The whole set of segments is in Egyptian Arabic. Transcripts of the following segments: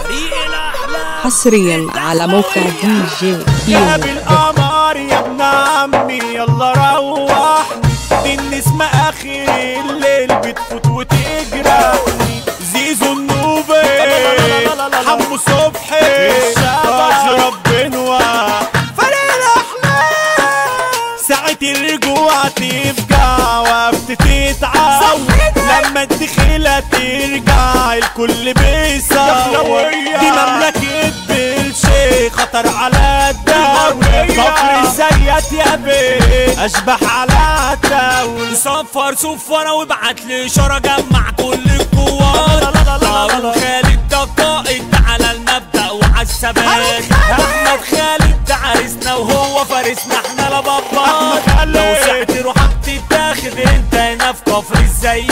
طريق الأحلام حصريا على موقع دي جي يا بالقمر يا ابن عمي يلا روح دي النسمة آخر الليل بتفوت وتجرحني زيزو النوبي حمو صبحي أشرب بنوى فريق الأحلام ساعة الرجوع تفجع وقفت تتعب لما الدخيلة ترجع الكل بيصور دي مملكة بالشيء خطر على الدولة كفر الزيات يا بيه أشبح على الدولة صفر صفرة وابعت لي إشارة جمع كل القوات هارون خالد ده قائد على المبدأ وعلى الثبات أحمد خالد ده عريسنا وهو فارسنا احنا لبابات خالد. لو سعت روحك تتاخد انت هنا في كفر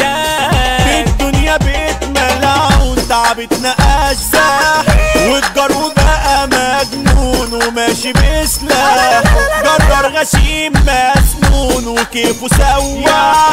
الزيات الدنيا بيت ملعون تعبتنا أجزاء والجرو بقى مجنون وماشي بسلاح جرر غشيم مسنون وكيفه سواح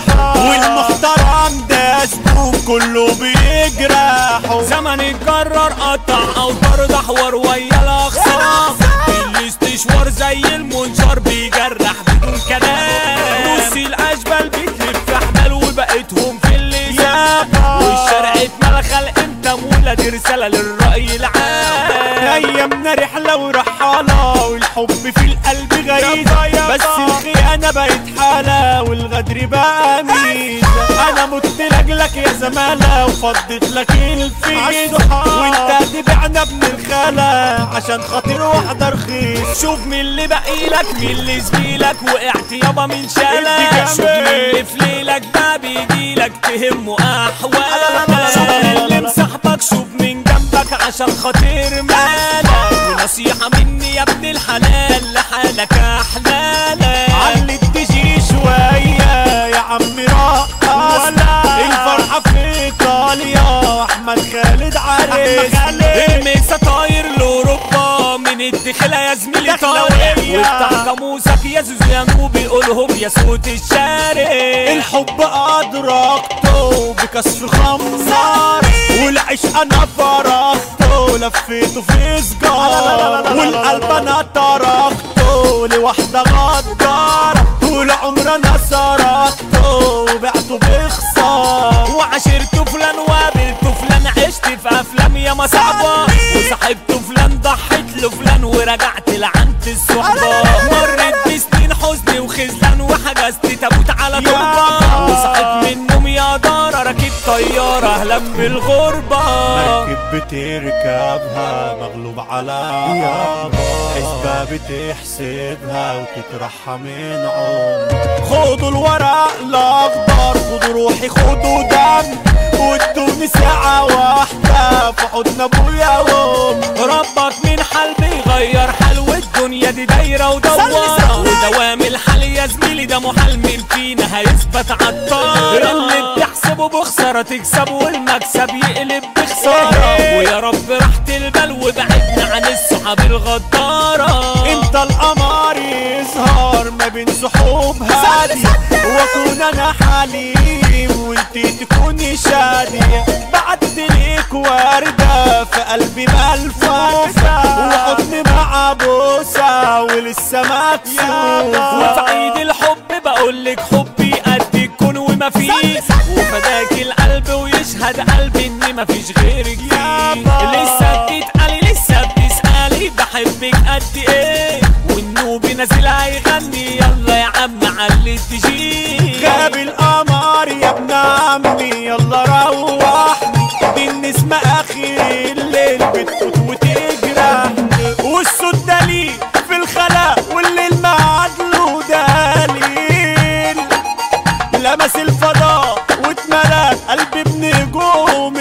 والمحترم ده زبون كله بيجرحه زمن اتكرر قطع اوتار دحور ويا الاخصام الاستشوار زي المنشار بيجرح بدون كلام روسي الاشبال بتلف احمال وبقيتهم في اللسان والشارع اتملى خلق انت مولى دي رساله للراي العام ايامنا رحله ورحاله والحب في القلب غريب بس الخيانه بقت حاله والغدر بقى ميزه انا مت لاجلك يا زماله وفضيت لك الفيز وانت تبيعنا ابن الخاله عشان خاطر واحده رخيص شوف مين اللي باقي لك مين اللي زميلك وقعت يابا من شالك انت شوف مين جامد. اللي في ليلك ده بيجيلك تهمه احوالك شوف مين اللي مصاحبك شوف مين جنبك عشان خاطر مالك ونصيحة مني يا ابن الحلال لحالك احلالك علي تجي شوية يا عم رقص الفرحة في ايطاليا احمد خالد عريس الميكسة طاير لاوروبا من الدخلة يا زميلي طالع دخلوية. وافتح قاموسك يا زوزو يا نوبي قولهم يا صوت الشارع الحب أدركته بكسر خمار والعشق أنا فرقته لفيته في سجار والقلب أنا تركته لواحدة غدارة طول عمر أنا سرقته وبعته بخسارة وعشرت فلان وقابلت فلان عشت في افلام يا صعبة وصاحبت فلان ضحيت له فلان ورجعت لعنت الصحبة مرت بسنين حزن وخذلان وحجزت تابوت على تربة وصحيت من النوم يا دارة راكب طيارة اهلا بالغربة مركب بتركبها مغلوب على حسبة بتحسبها وتطرحها من عمر خدوا الورق الاخضر خدوا روحي خدوا دم وادوني ساعة واحدة في حضن ابويا وامي ربك من حال بيغير حال والدنيا دي دايرة ودوارة ودوام الحال يا زميلي ده محال من فينا هيثبت عالطارة اللي بتحسبه بخسارة تكسب والمكسب يقلب بخسارة ويا رب راحة البال وبعدنا عن الصحاب الغدارة انت القمر يظهر ما بين سحوب هادي واكون انا حليم وانت تكوني شادية بعت ليك وردة في قلبي ملفوفة وحضن مع بوسة ولسه مكسوف وفي عيد الحب بقولك حبي قد الكون وما فيه وفداك القلب ويشهد قلبي ان مفيش غيرك فيه لسه بتتقالي لسه بتسألي بحبك قد ايه والنوبي نازل هيغني يلا يا عم علي تجي غاب القمر يا ابن عمي يلا روحني دي النسمة اخر الليل بتفوت وتجرحني والصوت دليل في الخلا والليل معادله دليل لمس الفضاء واتملى قلبي بنجوم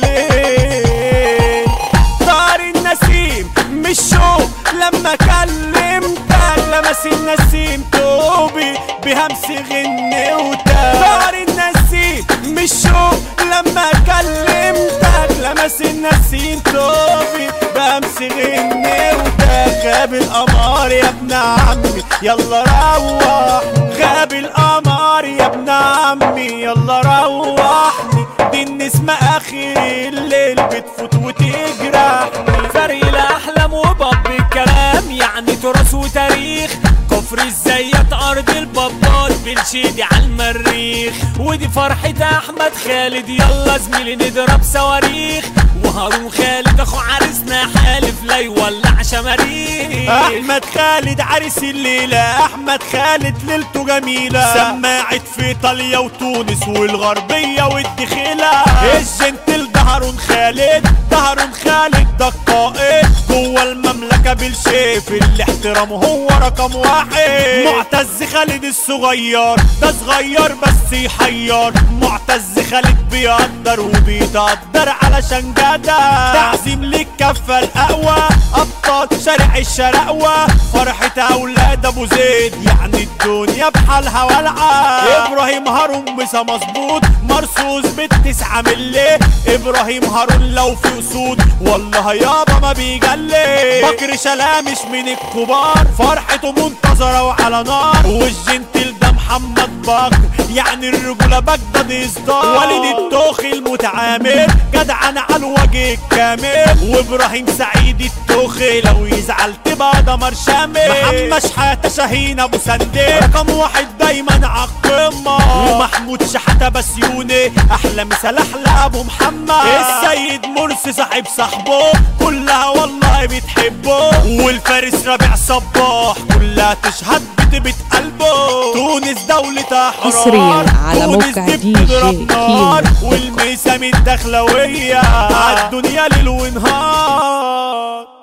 الليل طار النسيم مش شوق لما كلمتك لمس النسيم توبي بهمس غنوتك طار النسيم مش شوق لما كلمتك لمس النسيم توبي بهمس غنوتك غاب القمر يا ابن عمي يلا روح غاب القمر يا ابن عمي يلا روحني دي النسمة اخر الليل بتفوت وتجرح مرشدي على المريخ ودي فرحة احمد خالد يلا زميلي نضرب صواريخ وهارون خالد اخو عريسنا حالف لا يولع شماريخ احمد خالد عريس الليلة احمد خالد ليلته جميلة سماعت في ايطاليا وتونس والغربية والدخيلة الجنتل ده هارون خالد ده هارون خالد ده القائد جوه المملكة بالشيف الاحترام هو رقم واحد معتز خالد الصغير ده صغير بس يحير معتز خالد بيقدر وبيتقدر علشان جدع تعزيم للكفة الأقوى أبطال شارع الشرقوة فرحة أولاد أبو زيد يعني الدنيا بحالها والعة إبراهيم هارون بسا مظبوط مرصوص بالتسعة ملي إبراهيم هارون لو في أسود والله يابا ما بيجلي بكر شلامش من الكبار فرحته منتظرة وعلى نار والجنتل ده محمد بكر يعني الرجولة بجدد إصدار وليد التوخي المتعامل جدعان على الوجه الكامل وإبراهيم سعيد التوخي لو يزعل تبقى دمر شامل محمد شحاتة شاهين أبو سندي رقم واحد دايما عالقمة ومحمود شحاتة بسيوني أحلى مثال أحلى أبو محمد السيد مرسي صاحب صاحبه كلها والله بتحبه والفارس رابع صباح كلها تشهد بتبت قلبه تونس دولة أحرار حصرياً على تونس موقع دي دي بتضرب جي نار كيمو. والميسام الدخلوية عالدنيا ليل ونهار